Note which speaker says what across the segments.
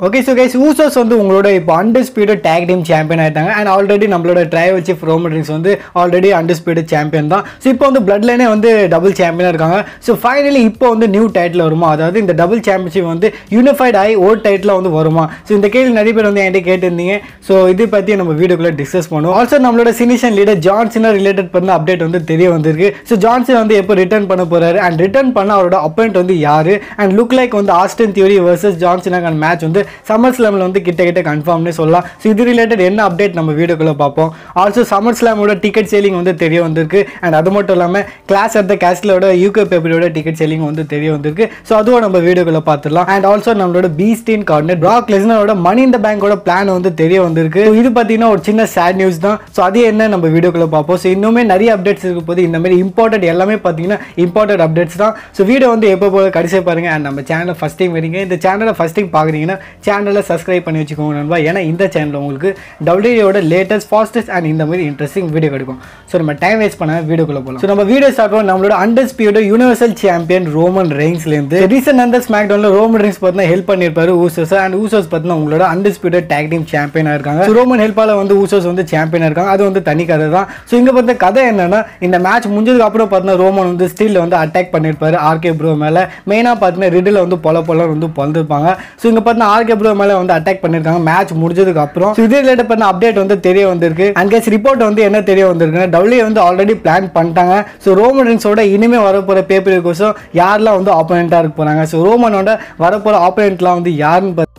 Speaker 1: okay so guys Usos வந்து உங்களோட இப்போ அண்டர்ஸ்பீடு டேக் டீம் சாம்பியன் ஆயிட்டாங்க அண்ட் ஆல்ரெடி நம்மளோட ட்ரைவ் வச்சு ரோமட்ரிக்ஸ் வந்து ஆல்ரெடி அண்டர்ஸ்பீடு சாம்பியன் தான் ஸோ இப்போ வந்து பிளட் லைனே வந்து டபுள் சாம்பியனாக இருக்காங்க ஸோ ஃபைனலி இப்போ வந்து நியூ டைட்டில் வருமா அதாவது இந்த டபுள் சாம்பியன்ஷிப் வந்து யூனிஃபைட் ஆகி ஓல்ட் டைட்டில் வந்து வருமா ஸோ இந்த கேள்வி நிறைய பேர் வந்து என்கிட்ட கேட்டிருந்தீங்க ஸோ இது பற்றி நம்ம வீடியோக்குள்ளே டிஸ்கஸ் பண்ணுவோம் ஆல்சோ நம்மளோட சினிஷன் லீடர் ஜான்சனா ரிலேட்டட் பண்ண அப்டேட் வந்து தெரிய வந்திருக்கு ஸோ ஜான்சன் வந்து எப்போ ரிட்டர்ன் பண்ண போறாரு அண்ட் ரிட்டர்ன் பண்ண அவரோட அப்போயிண்ட் வந்து யாரு அண்ட் லுக் லைக் வந்து ஆஸ்டன் தியோரி வர்சஸ் ஜான்சனாக்கான மேட்ச் வந்து சம்மர் ஸ்லாமில் வந்து கிட்ட கிட்ட கன்ஃபார்ம்னு சொல்லலாம் ஸோ இது ரிலேட்டட் என்ன அப்டேட் நம்ம வீடியோக்குள்ள பார்ப்போம் ஆல்சோ சம்மர் ஸ்லாமோட டிக்கெட் சேலிங் வந்து தெரிய வந்திருக்கு அண்ட் அது மட்டும் இல்லாமல் கிளாஸ் அட் த கேஸ்லோட யூகே பேப்பரோட டிக்கெட் சேலிங் வந்து தெரிய வந்திருக்கு ஸோ அதுவும் நம்ம வீடியோக்குள்ள பார்த்துடலாம் அண்ட் ஆல்சோ நம்மளோட பீஸ்டீன் கார்னர் ப்ராக் லெஸ்னரோட மணி இந்த பேங்கோட பிளான் வந்து தெரிய வந்திருக்கு So இது பார்த்தீங்கன்னா ஒரு சின்ன சேட் நியூஸ் தான் ஸோ அது என்ன நம்ம வீடியோக்குள்ள பார்ப்போம் ஸோ இன்னுமே நிறைய அப்டேட்ஸ் இருக்க போது இந்த மாதிரி இம்பார்ட்டன்ட் எல்லாமே பார்த்தீங்கன்னா இம்பார்ட்டன்ட் அப்டேட்ஸ் தான் ஸோ வீடியோ வந்து எப்போ போல கடைசியாக பாருங்க அண்ட் நம்ம சேனலை ஃபஸ்ட் டைம் வரீங்க இந்த சேனலை ஃபஸ்ட் டைம் பார்க்குறீங்கன்னா சேனலை சப்ஸ்கிரைப் பண்ணி வச்சுக்கோங்க நண்பா ஏன்னா இந்த சேனல் உங்களுக்கு டபிள்யூயோட லேட்டஸ்ட் ஃபாஸ்டஸ்ட் அண்ட் இந்த மாதிரி இன்ட்ரெஸ்டிங் வீடியோ கிடைக்கும் ஸோ நம்ம டைம் வேஸ்ட் பண்ண வீடியோக்குள்ள போகலாம் ஸோ நம்ம வீடியோ ஸ்டார்ட் பண்ண நம்மளோட அண்டர்ஸ்பியூட யூனிவர்சல் சாம்பியன் ரோமன் ரெயின்ஸ்லேருந்து ரீசெண்ட் அந்த ஸ்மாக் டவுனில் ரோமன் ரெயின்ஸ் பார்த்தீங்கன்னா ஹெல்ப் பண்ணியிருப்பாரு ஊசோஸ் அண்ட் ஊசோஸ் பார்த்தீங்கன்னா உங்களோட அண்டர்ஸ்பியூட டேக் டீம் சாம்பியனாக இருக்காங்க So ரோமன் ஹெல்ப்பால் வந்து ஊசோஸ் வந்து சாம்பியனாக இருக்காங்க அது வந்து தனி கதை தான் ஸோ இங்கே பார்த்த கதை என்னன்னா இந்த மேட்ச் முடிஞ்சதுக்கு அப்புறம் பார்த்தீங்கன்னா ரோமன் வந்து ஸ்டீலில் வந்து அட்டாக் பண்ணியிருப்பாரு ஆர்கே ப்ரோ மேலே மெயினாக பார்த்தீங்கன்னா ரிடில் வந்து பொல பொல வந்து பொழுதுருப்பாங்க ஸோ இங்கே பார்த்தீங்கன்னா ஆர்கே ப்ரோ மேலே வந்து அட்டாக் பண்ணியிருக்காங்க மேட்ச் முடிஞ்சதுக்கு அப்புறம் ஸோ இது ரிலேட்டட் பண்ண அப்டேட் வந்து தெரிய வந்திருக்கு அண்ட் கேஸ் ரிப்போர்ட் வந்து என்ன தெரிய வந்திருக்குன்னா டபிள்யூ வந்து ஆல்ரெடி பிளான் பண்ணிட்டாங்க ஸோ ரோமன் ரின்ஸோட இனிமே வரப்போகிற பேப்பர் கோசம் யாரெல்லாம் வந்து ஆப்போனண்ட்டாக இருக்க போகிறாங்க ஸோ ரோமனோட வரப்போகிற ஆப்போனண்ட்லாம் வந்து யாருன்னு பார்த்து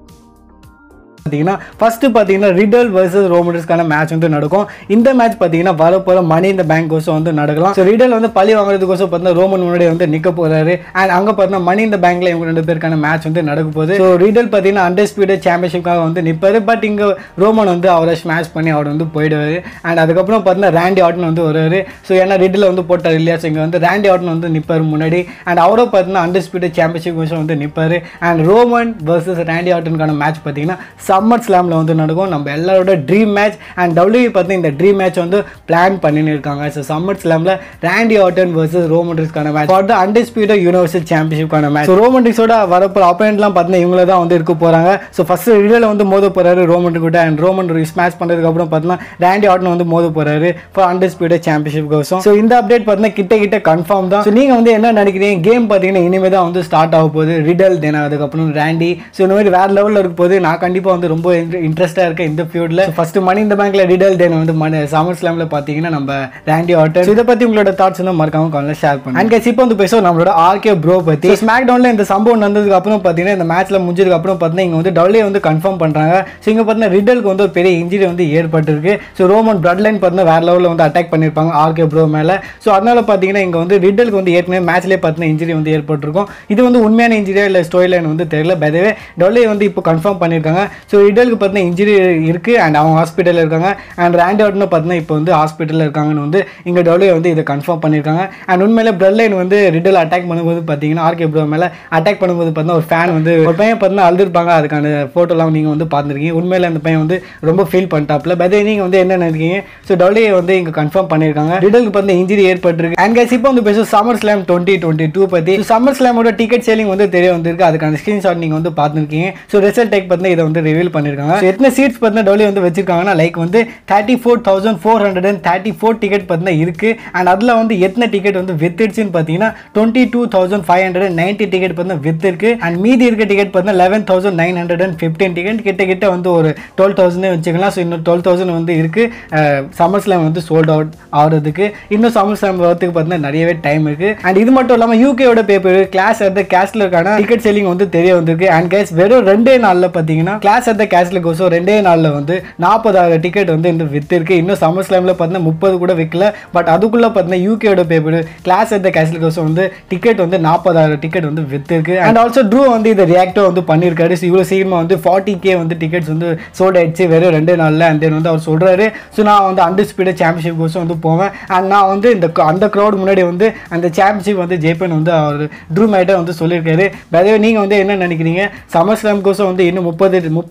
Speaker 1: பார்த்தீங்கன்னா ஃபர்ஸ்ட் பார்த்தீங்கன்னா ரிடல் வர்சஸ் ரோமன்ஸ்க்கான மேட்ச் வந்து நடக்கும் இந்த மேட்ச் பார்த்தீங்கன்னா வரப்போகிற மணி இந்த பேங்க் கோசம் வந்து நடக்கலாம் ஸோ ரிடல் வந்து பழி வாங்குறதுக்கோசம் பார்த்தீங்கன்னா ரோமன் முன்னாடி வந்து நிற்க போறாரு அண்ட் அங்கே பார்த்தீங்கன்னா மணி இந்த பேங்க்ல இவங்க ரெண்டு பேருக்கான மேட்ச் வந்து நடக்க போகுது ஸோ ரிடல் பார்த்தீங்கன்னா அண்டர்ஸ்பீடட் சாம்பியன்ஷிப்காக வந்து நிற்பாரு பட் இங்கே ரோமன் வந்து அவரை ஸ்மாஷ் பண்ணி அவர் வந்து போயிடுவாரு அண்ட் அதுக்கப்புறம் பார்த்தீங்கன்னா ரேண்டி ஆட்டன் வந்து வருவாரு ஸோ ஏன்னா ரிடில் வந்து போட்டார் இல்லையா ஸோ இங்கே வந்து ரேண்டி ஆட்டன் வந்து நிற்பார் முன்னாடி அண்ட் அவரும் பார்த்தீங்கன்னா அண்டர்ஸ்பீடட் சாம்பியன்ஷிப் கோசம் வந்து நிற்பாரு அண்ட் ரோமன் வர்சஸ் ரேண்டி ஆட்டனுக்கான மேட்ச் பார்த்தீங்கன்னா சம்மர் ஸ்லாமில் வந்து நடக்கும் நம்ம எல்லாரோட ட்ரீம் மேட்ச் அண்ட் டபிள்யூ பார்த்து இந்த ட்ரீம் மேட்ச் வந்து பிளான் பண்ணின்னு இருக்காங்க ஸோ சம்மர் ஸ்லாமில் ரேண்டி ஆட்டன் வர்சஸ் ரோமன்ட்ரிக்ஸ்க்கான match for the undisputed universal சாம்பியன்ஷிப்கான மேட்ச் ஸோ ரோமன்ட்ரிக்ஸோட வரப்போ ஆப்போனண்ட்லாம் பார்த்தீங்கன்னா இவங்கள தான் வந்து இருக்க போகிறாங்க ஸோ ஃபர்ஸ்ட் ரிடில் வந்து மோத போகிறாரு ரோமன் கூட அண்ட் ரோமன் ஸ்மாஷ் பண்ணதுக்கப்புறம் பார்த்தீங்கன்னா ரேண்டி ஆட்டன் வந்து மோத போகிறாரு ஃபார் அண்டர்ஸ்பீட சாம்பியன்ஷிப் கோசம் ஸோ இந்த அப்டேட் பார்த்தீங்கன்னா கிட்ட கிட்ட கன்ஃபார்ம் தான் ஸோ நீங்கள் வந்து என்ன நினைக்கிறீங்க கேம் பார்த்தீங்கன்னா இனிமேல் தான் வந்து ஸ்டார்ட் ஆக போகுது ரிடல் தென் அதுக்கப்புறம் ரேண்டி ஸோ இந்த மாதிரி வேறு லெவலில் இருக்க போது நான் கண்டிப்பாக வந்து ரொம்ப இன்ட்ரெஸ்ட்டாக இருக்கேன் இந்த ஃபியூடில் ஃபர்ஸ்ட் மணி இந்த பேங்க்ல ரிடல் தென் வந்து மணி சம்மர் ஸ்லாமில் பார்த்தீங்கன்னா நம்ம ரேண்டி ஆட்டர் இதை பற்றி உங்களோட தாட்ஸ் வந்து மறக்காம காலில் ஷேர் பண்ணுங்க அண்ட் இப்போ வந்து பேசுவோம் நம்மளோட ஆர்கே ப்ரோ பற்றி ஸ்மாக் டவுனில் இந்த சம்பவம் நடந்ததுக்கு அப்புறம் பார்த்தீங்கன்னா இந்த மேட்ச்சில் முடிஞ்சதுக்கு அப்புறம் பார்த்தீங்கன்னா இங்கே வந்து டவுலே வந்து கன்ஃபார்ம் பண்ணுறாங்க ஸோ இங்கே பார்த்தீங்கன்னா ரிடலுக்கு வந்து ஒரு பெரிய இன்ஜுரி வந்து ஏற்பட்டிருக்கு ஸோ ரோமன் பிளட் லைன் பார்த்தீங்கன்னா வேற லெவலில் வந்து அட்டாக் பண்ணியிருப்பாங்க ஆர்கே ப்ரோ மேலே ஸோ அதனால பார்த்தீங்கன்னா இங்கே வந்து ரிடலுக்கு வந்து ஏற்கனவே மேட்ச்லேயே பார்த்தீங்கன்னா இன்ஜுரி வந்து ஏற்பட்டிருக்கும் இது வந்து உண்மையான இன்ஜுரியா இல்லை ஸ்டோரி லைன் வந்து தெரியல பதவே டவுலே வந்து இப்போ கன்ஃபார்ம் பண்ணியிருக்காங்க ஸோ ரிடலுக்கு பார்த்தீங்கன்னா இன்ஜுரி இருக்குது அண்ட் அவங்க ஹாஸ்பிட்டலில் இருக்காங்க அண்ட் ரேண்டி ஆட்னு பார்த்தீங்கன்னா இப்போ வந்து ஹாஸ்பிட்டலில் இருக்காங்கன்னு வந்து இங்கே டபிள்யூ வந்து இதை கன்ஃபார்ம் பண்ணியிருக்காங்க அண்ட் உண்மையிலே பிளட் லைன் வந்து ரிடல் அட்டாக் பண்ணும்போது பார்த்தீங்கன்னா ஆர்கே ப்ரோ மேலே அட்டாக் பண்ணும்போது பார்த்தீங்கன்னா ஒரு ஃபேன் வந்து ஒரு பையன் பார்த்தீங்கன்னா அழுதுருப்பாங்க அதுக்கான ஃபோட்டோலாம் நீங்கள் வந்து பார்த்துருக்கீங்க உண்மையிலே அந்த பையன் வந்து ரொம்ப ஃபீல் பண்ணிட்டாப்ல பட் நீங்கள் வந்து என்ன நினைக்கிறீங்க ஸோ டபிள்யூ வந்து இங்கே கன்ஃபார்ம் பண்ணியிருக்காங்க ரிடலுக்கு பார்த்தீங்கன்னா இன்ஜுரி ஏற்பட்டிருக்கு அண்ட் கைஸ் இப்போ வந்து பேசும் SummerSlam twenty twenty two பற்றி சம்மர் ஸ்லாமோட டிக்கெட் சேலிங் வந்து தெரிய வந்திருக்கு அதுக்கான ஸ்க்ரீன்ஷாட் நீங்கள் வந்து பார்த்துருக்கீங்க ஸோ ரிசல்ட் டேக் பார்த்தீங்கன்னா இதை வந்து ரிவீல் பண்ணியிருக்காங்க So, எத்தனை சீட்ஸ் பார்த்தீங்கன்னா டபிள்யூ வந்து வச்சிருக்காங்கன்னா லைக் வந்து thirty four thousand four hundred and thirty four ticket பார்த்தீங்கன்னா இருக்குது அண்ட் அதில் வந்து எத்தனை டிக்கெட் வந்து வித்துடுச்சுன்னு பார்த்தீங்கன்னா twenty two thousand five hundred and ninety ticket பார்த்தீங்கன்னா வித் இருக்கு அண்ட் மீதி இருக்க டிக்கெட் பார்த்தீங்கன்னா eleven thousand nine hundred and fifteen ticket கிட்ட கிட்ட வந்து ஒரு டுவெல் தௌசண்டே வச்சுக்கலாம் ஸோ இன்னும் டுவெல் தௌசண்ட் வந்து இருக்குது சம்மர் ஸ்லாம் வந்து சோல்ட் அவுட் ஆகிறதுக்கு இன்னும் சம்மர் ஸ்லாம் வரதுக்கு பார்த்தீங்கன்னா நிறையவே டைம் இருக்குது அண்ட் இது மட்டும் இல்லாமல் யூகேயோட பேப்பர் கிளாஸ் அட் த கேஸ்லருக்கான டிக்கெட் செல்லிங் வந்து தெரிய வந்திருக்கு அண்ட் கேஸ் வெறும் ரெண்டே நாளில் பார்த்தீங்கன்னா கிளாஸ் அட் த கேஸ்ல கோசம் ரெண்டே நாளில் வந்து நாற்பதாயிரம் டிக்கெட் வந்து இந்த வித்து இருக்கு இன்னும் சம்மர் ஸ்லாமில் பார்த்தீங்கன்னா முப்பது கூட விற்கல பட் அதுக்குள்ளே பார்த்தீங்கன்னா யூகேயோட paper Clash at the Castle கோசம் வந்து டிக்கெட் வந்து நாற்பதாயிரம் டிக்கெட் வந்து வித்து இருக்கு அண்ட் ஆல்சோ ட்ரூ வந்து இதை ரியாக்டோ வந்து பண்ணியிருக்காரு ஸோ இவ்வளோ சீக்கிரமாக வந்து ஃபார்ட்டி கே வந்து டிக்கெட்ஸ் வந்து சோல்ட் ஆயிடுச்சு வெறும் ரெண்டே நாளில் அண்ட் தென் வந்து அவர் சொல்கிறாரு ஸோ நான் வந்து அண்டர் ஸ்பீடு சாம்பியன்ஷிப் கோசம் வந்து போவேன் அண்ட் நான் வந்து இந்த அந்த க்ரௌட் முன்னாடி வந்து அந்த சாம்பியன்ஷிப் வந்து ஜெயிப்பேன் வந்து அவர் ட்ரூ மேட்டை வந்து சொல்லியிருக்காரு பதவே நீங்கள் வந்து என்ன நினைக்கிறீங்க சம்மர் ஸ்லாம் கோசம் வந்து இன்னும் முப்பது முப்பது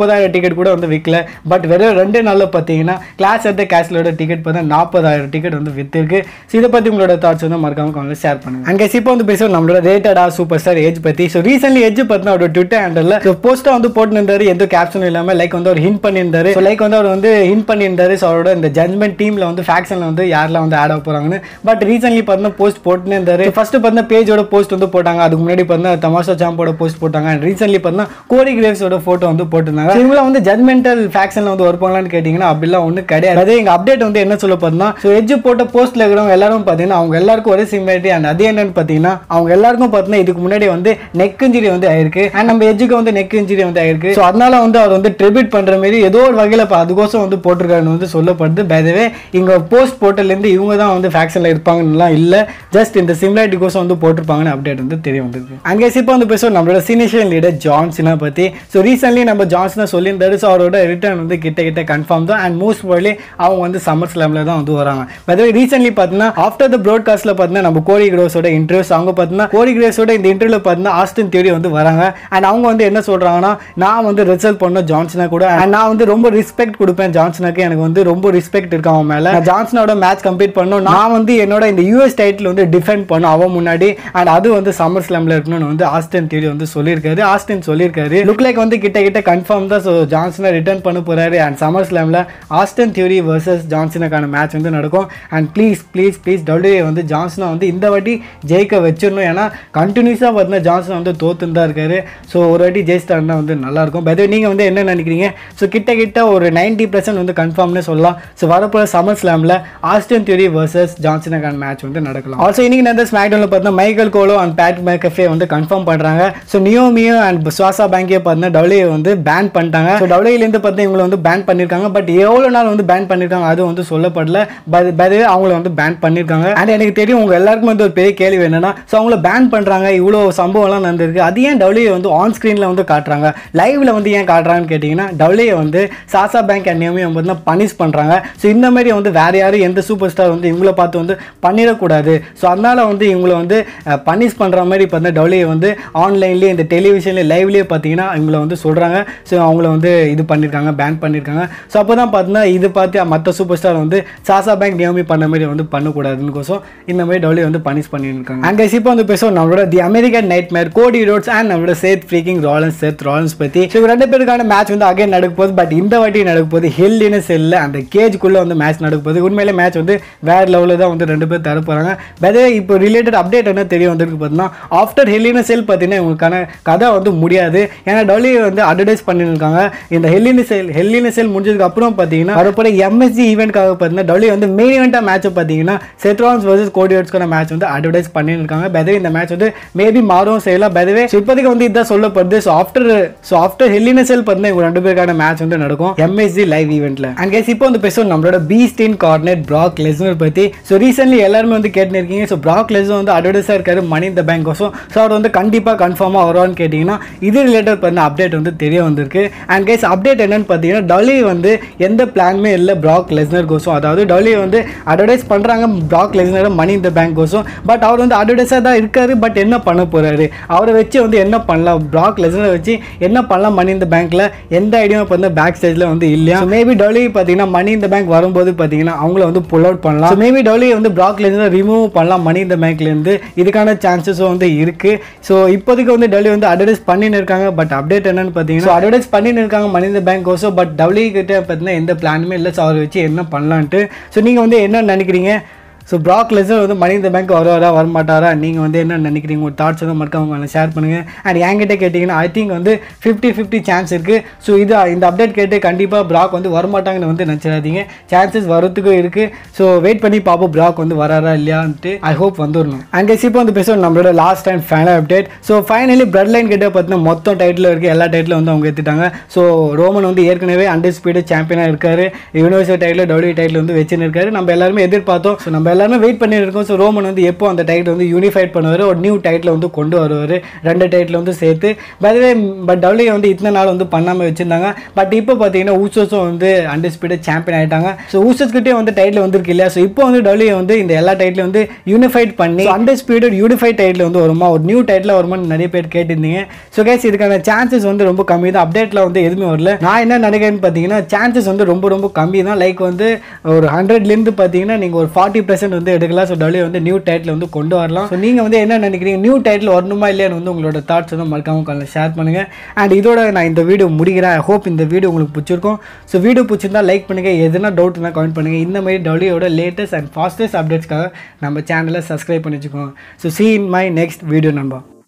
Speaker 1: முப்பதாயிரம் டிக்கெட் கூட வந்து விற்கல பட் வெறும் ரெண்டு நாளில் பார்த்தீங்கன்னா கிளாஸ் எடுத்த கேஸ்லோட டிக்கெட் பார்த்தா நாற்பதாயிரம் டிக்கெட் வந்து வித்திருக்கு ஸோ இதை பற்றி உங்களோட தாட்ஸ் வந்து மறக்காம கமெண்ட்ல ஷேர் பண்ணுங்க அங்கே இப்போ வந்து பேசுவோம் நம்மளோட ரேட்டடா சூப்பர் ஸ்டார் ஏஜ் பற்றி ஸோ ரீசென்ட்லி ஏஜ் பார்த்தா அவரோட ட்விட்டர் ஹேண்டலில் ஸோ போஸ்ட்டாக வந்து போட்டுருந்தாரு எந்த கேப்ஷனும் இல்லாமல் லைக் வந்து அவர் ஹிண்ட் பண்ணியிருந்தாரு ஸோ லைக் வந்து அவர் வந்து ஹிண்ட் பண்ணியிருந்தாரு ஸோ அவரோட இந்த ஜட்மெண்ட் டீமில் வந்து ஃபேக்ஷனில் வந்து யாரெல்லாம் வந்து ஆட் ஆக போகிறாங்கன்னு பட் ரீசென்ட்லி பார்த்தா போஸ்ட் போட்டுனே இருந்தாரு ஃபர்ஸ்ட் பார்த்தா பேஜோட போஸ்ட் வந்து போட்டாங்க அதுக்கு முன்னாடி பார்த்தா தமாஷா சாம்போட போஸ்ட் போட்டாங்க அண்ட் ரீசென்ட்லி பார்த்தா கோரி கிரேவ்ஸோட ஃபோட்டோ வந்து போட்டிருந்தாங்க So இவங்களாம் வந்து ஜட்மெண்டல் ஃபேக்ஷனில் வந்து ஒர்க் பண்ணலாம்னு கேட்டிங்கன்னா அப்படிலாம் ஒன்றும் கிடையாது அதே எங்கள் அப்டேட் வந்து என்ன சொல்ல பார்த்தீங்கன்னா ஸோ எஜ்ஜு போட்ட போஸ்ட்டில் இருக்கிறவங்க எல்லாரும் பார்த்தீங்கன்னா அவங்க எல்லாருக்கும் ஒரே சிமிலாரிட்டி அண்ட் அது என்னன்னு பார்த்தீங்கன்னா அவங்க எல்லாருக்கும் பார்த்தீங்கன்னா இதுக்கு முன்னாடி வந்து நெக் இன்ஜுரி வந்து ஆயிருக்கு அண்ட் நம்ம எஜ்ஜுக்கு வந்து நெக் இன்ஜுரி வந்து ஆயிருக்கு ஸோ அதனால வந்து அவர் வந்து ட்ரிபியூட் பண்ணுற மாதிரி ஏதோ ஒரு வகையில் இப்போ அதுக்கோசம் வந்து போட்டிருக்காருன்னு வந்து சொல்லப்படுது பேதவே இங்கே போஸ்ட் போர்ட்டல்லேருந்து இவங்க தான் வந்து ஃபேக்ஷனில் இருப்பாங்கன்னுலாம் இல்லை ஜஸ்ட் இந்த சிமிலாரிட்டிக்கோசம் வந்து போட்டிருப்பாங்கன்னு அப்டேட் வந்து தெரிய வந்திருக்கு அங்கே இப்போ வந்து பேசுவோம் நம்மளோட சீனியர் லீடர் ஜான்சனை பற்றி ஸோ ரீசென்ட்லி நம்ம ஜான்சனை சொல்லியிருந்தாரு ஸோ அவரோட ரிட்டர்ன் வந்து கிட்ட கிட்ட கன்ஃபார்ம் தான் அண்ட் மோஸ்ட் ப்ராபலி அவங்க வந்து சம்மர் ஸ்லாமில் தான் வந்து வராங்க பட் ரீசென்ட்லி பார்த்தீங்கன்னா ஆஃப்டர் த ப்ராட்காஸ்ட்டில் பார்த்தீங்கன்னா நம்ம கோரி கிரோஸோட இன்டர்வியூஸ் அவங்க பார்த்தீங்கன்னா கோரி கிரேஸோட இந்த இன்டர்வியூவில் பார்த்தீங்கன்னா ஆஸ்டின் தியரி வந்து வராங்க அண்ட் அவங்க வந்து என்ன சொல்கிறாங்கன்னா நான் வந்து ரிசல்ட் பண்ண ஜான்சனா கூட அண்ட் நான் வந்து ரொம்ப ரெஸ்பெக்ட் கொடுப்பேன் ஜான்சனுக்கு எனக்கு வந்து ரொம்ப ரெஸ்பெக்ட் இருக்கு அவன் மேலே ஜான்சனோட மேட்ச் கம்ப்ளீட் பண்ணணும் நான் வந்து என்னோட இந்த யூஎஸ் டைட்டில் வந்து டிஃபெண்ட் பண்ணும் அவன் முன்னாடி அண்ட் அது வந்து சம்மர் ஸ்லாமில் இருக்கணும்னு வந்து ஆஸ்டின் தியரி வந்து சொல்லியிருக்காரு ஆஸ்டின் சொல்லியிருக்காரு லுக் லைக் வந்து கிட்ட கிட்ட கன்ஃபார்ம் தான் ஸோ ஜான்சனை ரிட்டர்ன் பண்ண போறாரு அண்ட் சம்மர் ஸ்லாமில் ஆஸ்டன் தியூரி வர்சஸ் ஜான்சனுக்கான மேட்ச் வந்து நடக்கும் and please please please WWE வந்து ஜான்சனை வந்து இந்த வாட்டி ஜெயிக்க வச்சிடணும் ஏன்னா கண்டினியூஸாக பார்த்தீங்கன்னா ஜான்சன் வந்து தோத்துன்னு தான் இருக்காரு ஸோ ஒரு வாட்டி ஜெயிச்சிட்டாருன்னா வந்து நல்லாயிருக்கும் பட் நீங்கள் வந்து என்ன நினைக்கிறீங்க ஸோ கிட்ட கிட்ட ஒரு நைன்டி பர்சன்ட் வந்து கன்ஃபார்ம்னு சொல்லலாம் ஸோ வரப்போகிற சம்மர் ஸ்லாமில் ஆஸ்டன் தியூரி வர்சஸ் ஜான்சனுக்கான மேட்ச் வந்து நடக்கலாம் ஆல்சோ இன்னைக்கு நடந்த ஸ்மாக்டவுனில் பார்த்தீங்கன்னா மைக்கேல் கோலோ அண்ட் பேட் மேக்கஃபே வந்து கன்ஃபார்ம் பண்ணுறாங்க ஸோ நியோமியோ அண்ட் சுவாசா பேங்கே பார்த்தீங்கன்னா டபிள்யூஏ வந்து பேன் பண்ணிட்டாங்க ஸோ டபிள்யூலேருந்து பார்த்தீங்கன்னா இவங்களை வந்து பேன் பண்ணியிருக்காங்க பட் எவ்வளோ நாள் வந்து பேன் பண்ணியிருக்காங்க அது வந்து சொல்லப்படல பட் பட் அவங்கள வந்து பேன் பண்ணியிருக்காங்க அண்ட் எனக்கு தெரியும் உங்க எல்லாருக்கும் வந்து ஒரு பெரிய கேள்வி என்னன்னா ஸோ அவங்கள பேன் பண்ணுறாங்க இவ்வளோ சம்பவம்லாம் நடந்திருக்கு அது ஏன் டபிள்யூ வந்து ஆன் ஸ்க்ரீனில் வந்து காட்டுறாங்க லைவ்ல வந்து ஏன் காட்டுறாங்கன்னு கேட்டிங்கன்னா டபிள்யூ வந்து சாசா பேங்க் அண்ட் நியமியம் வந்து பனிஷ் பண்ணுறாங்க ஸோ இந்த மாதிரி வந்து வேற யாரும் எந்த சூப்பர் ஸ்டார் வந்து இவங்கள பார்த்து வந்து பண்ணிடக்கூடாது ஸோ அதனால வந்து இவங்களை வந்து பனிஷ் பண்ணுற மாதிரி இப்போ வந்து டபிள்யூ வந்து ஆன்லைன்லேயே இந்த டெலிவிஷன்லேயே லைவ்லேயே பார்த்தீங்கன்னா இவங்கள வந்து சொல்கிறாங்க ஸோ அவங்கள வந்து இது பண்ணியிருக்காங்க பேன் பண்ணியிருக்காங்க ஸோ அப்போ தான் பார்த்தீங்கன்னா இது பார்த்து மற்ற சூப்பர் ஸ்டார் வந்து சாசா பேங்க் நியமி பண்ண மாதிரி வந்து பண்ணக்கூடாதுன்னு கோசம் இந்த மாதிரி டபிள்யூ வந்து பனிஷ் பண்ணியிருக்காங்க அங்கே இப்போ வந்து பேசுவோம் நம்மளோட தி அமெரிக்கன் நைட் மேர் கோடி ரோட்ஸ் அண்ட் நம்மளோட சேத் ஃப்ரீக்கிங் ராலன்ஸ் சேத் ராலன்ஸ் பற்றி ஸோ ரெண்டு பேருக்கான மேட்ச் வந்து அகைன் நடக்க போகுது பட் இந்த வாட்டி நடக்க போகுது ஹெல்லின்னு செல்ல அந்த கேஜுக்குள்ளே வந்து மேட்ச் நடக்க போகுது உண்மையிலே மேட்ச் வந்து வேற லெவலில் தான் வந்து ரெண்டு பேர் தர போகிறாங்க பதே இப்போ ரிலேட்டட் அப்டேட் என்ன தெரிய வந்திருக்கு பார்த்தீங்கன்னா ஆஃப்டர் ஹெல்லின செல் பார்த்தீங்கன்னா இவங்களுக்கான கதை வந்து முடியாது ஏன்னா டபிள்யூ வந்து அட்வர்டைஸ் பண்ணியிருக்காங்க இந்த ஹெல்லின செல் ஹெல்லின செல் முடிஞ்சதுக்கு அப்புறம் பார்த்தீங்கன்னா வரப்போற எம்எஸ்ஜி ஈவெண்ட்காக பார்த்தீங்கன்னா டபிள்யூ வந்து மெயின் ஈவெண்ட்டாக மேட்ச் பார்த்தீங்கன்னா செத்ரான்ஸ் வர்சஸ் கோடியோட்ஸ்க்கான மேட்ச் வந்து அட்வர்டைஸ் பண்ணியிருக்காங்க பதவே இந்த மேட்ச் வந்து மேபி மாறும் செய்யலாம் பதவே ஸோ இப்போதைக்கு வந்து இதுதான் சொல்லப்படுது so after so after hell in cell பார்த்தீங்கன்னா இவங்க ரெண்டு பேருக்கான மேட்ச் வந்து நடக்கும் எம்எஸ்ஜி லைவ் ஈவெண்ட்ல அண்ட் கேஸ் இப்போ வந்து பேசுவோம் நம்மளோட பீஸ்டின் கார்னெட் ப்ராக் லெஸ்னர் பற்றி ஸோ ரீசென்ட்லி எல்லாருமே வந்து கேட்டுன்னு இருக்கீங்க ஸோ ப்ராக் லெஸ்னர் வந்து அட்வர்டைஸாக இருக்காரு மணி இந்த பேங்க் கோசம் ஸோ அவர் வந்து கண்டிப்பாக கன்ஃபார்மாக வருவான்னு கேட்டிங்கன்னா இது ரிலேட்டட் பண்ண அப்டேட் வந்து தெரிய வந்திருக்கு அண்ட் கேஸ் அப்டேட் என்னன்னு பார்த்தீங்கன்னா டொலி வந்து எந்த பிளானுமே இல்லை ப்ராக் லெஸ்னர் கோசம் அதாவது டொலி வந்து அட்வர்டைஸ் பண்ணுறாங்க ப்ராக் லெஸ்னர் மணி இந்த பேங்க் கோசம் பட் அவர் வந்து அட்வர்டைஸாக தான் இருக்காரு பட் என்ன பண்ண போறாரு அவரை வச்சு வந்து என்ன பண்ணலாம் ப்ராக் லெஸ்னரை வச்சு என்ன பண்ணலாம் மணி இந்த பேங்க்ல எந்த ஐடியாவும் இப்போ வந்து பேக் ஸ்டேஜில் வந்து இல்லையா மேபி டொலி பார்த்தீங்கன்னா மணி இந்த பேங்க் வரும்போது பார்த்தீங்கன்னா அவங்கள வந்து புல் அவுட் பண்ணலாம் மேபி டொலி வந்து ப்ராக் லெஸ்னர் ரிமூவ் பண்ணலாம் மணி இந்த பேங்க்லேருந்து இதுக்கான சான்சஸும் வந்து இருக்கு ஸோ இப்போதைக்கு வந்து டெல்லி வந்து அட்வர்டைஸ் பண்ணின்னு இருக்காங்க பட் அப்டேட் என்னன்னு பார்த்தீங்கன்னா அட்வர்டைஸ் பண்ணின்னு இருக்காங்க மணி இந்த பேங்க் கோசம் பட் டபிள்யூ கிட்ட பார்த்தீங்கன்னா எந்த பிளானுமே இல்லை ஸோ அவரை வச்சு என்ன பண்ணலான்ட்டு ஸோ நீங்கள் வந்து என்ன நினைக்கிறீங்க ஸோ ப்ராக் லெசர் வந்து மணி இந்த பேங்க் வருவாரா வரமாட்டாரா நீங்கள் வந்து என்ன நினைக்கிறீங்க ஒரு தாட்ஸ் வந்து மறக்காம ஷேர் பண்ணுங்கள் அண்ட் என்கிட்ட கேட்டிங்கன்னா ஐ திங்க் வந்து ஃபிஃப்டி ஃபிஃப்டி சான்ஸ் இருக்குது ஸோ இது இந்த அப்டேட் கேட்டு கண்டிப்பாக ப்ராக் வந்து வரமாட்டாங்கன்னு வந்து நினச்சிடாதீங்க சான்சஸ் வரத்துக்கும் இருக்குது ஸோ வெயிட் பண்ணி பார்ப்போம் ப்ராக் வந்து வராரா இல்லையான்ட்டு ஐ ஹோப் வந்துடணும் அண்ட் இப்போ வந்து பேசுவோம் நம்மளோட last and final update so finally bloodline கிட்ட பார்த்தீங்கன்னா மொத்தம் டைட்டில் இருக்குது எல்லா டைட்டிலும் வந்து அவங்க எடுத்துட்டாங்க ஸோ ரோமன் வந்து ஏற்கனவே அண்டர் ஸ்பீடு சாம்பியனாக இருக்காரு யூனிவர்சல் டைட்டில் டபிள்யூ டைட்டில் வந்து வச்சுன்னு இருக்காரு நம்ம எல்லாருமே எதிர்பார்த்தோம் ஸோ நம்ம எல்லாருமே வெயிட் பண்ணிட்டு இருக்கோம் ஸோ ரோமன் வந்து எப்போ அந்த டைட்டில் வந்து யூனிஃபைட் பண்ணுவார் ஒரு நியூ டைட்டில் வந்து கொண்டு வருவார் ரெண்டு டைட்டில் வந்து சேர்த்து பதவே பட் டபிள்யூ வந்து இத்தனை நாள் வந்து பண்ணாமல் வச்சுருந்தாங்க பட் இப்போ பார்த்தீங்கன்னா ஊசோஸும் வந்து அண்டர்ஸ்பீடட் சாம்பியன் ஆகிட்டாங்க ஸோ ஊசஸ்கிட்டே வந்து டைட்டில் வந்திருக்கு இல்லையா ஸோ இப்போ வந்து டபிள்யூ வந்து இந்த எல்லா டைட்டிலும் வந்து யூனிஃபைட் பண்ணி அண்டர்ஸ்பீடட் யூனிஃபைட் டைட்டில் வந்து வருமா ஒரு நியூ டைட்டில் வருமான்னு நிறைய பேர் கேட்டிருந்தீங்க ஸோ கேஸ் இதுக்கான சான்சஸ் வந்து ரொம்ப கம்மி தான் அப்டேட்டில் வந்து எதுவுமே வரல நான் என்ன நினைக்கிறேன்னு பார்த்தீங்கன்னா சான்சஸ் வந்து ரொம்ப ரொம்ப கம்மி தான் லைக் வந்து ஒரு ஹண்ட்ரட்லேருந்து பார்த்தீங்கன்னா நீங்கள் ஒரு ஃபார்ட்டி பர்சன்ட் வந்து எடுக்கலாம் ஸோ டபிள்யூ வந்து நியூ டைட்டில் வந்து கொண்டு வரலாம் ஸோ நீங்கள் வந்து என்ன நினைக்கிறீங்க நியூ டைட்டில் வரணுமா இல்லையான்னு வந்து உங்களோட தாட்ஸ் வந்து மறக்காம காலையில் ஷேர் பண்ணுங்கள் அண்ட் இதோட நான் இந்த வீடியோ முடிக்கிறேன் ஐ ஹோப் இந்த வீடியோ உங்களுக்கு பிடிச்சிருக்கும் ஸோ வீடியோ பிடிச்சிருந்தா லைக் பண்ணுங்கள் எதுனா டவுட் இருந்தால் கமெண்ட் பண்ணுங்கள் இந்த மாதிரி டபிள்யூட லேட்டஸ்ட் அண்ட் ஃபாஸ்டஸ்ட் அப்டேட்ஸ்க்காக நம்ம சேனலை சப்ஸ்கிரைப் பண்ணி வச்சுக்கோங்க so see in my next video number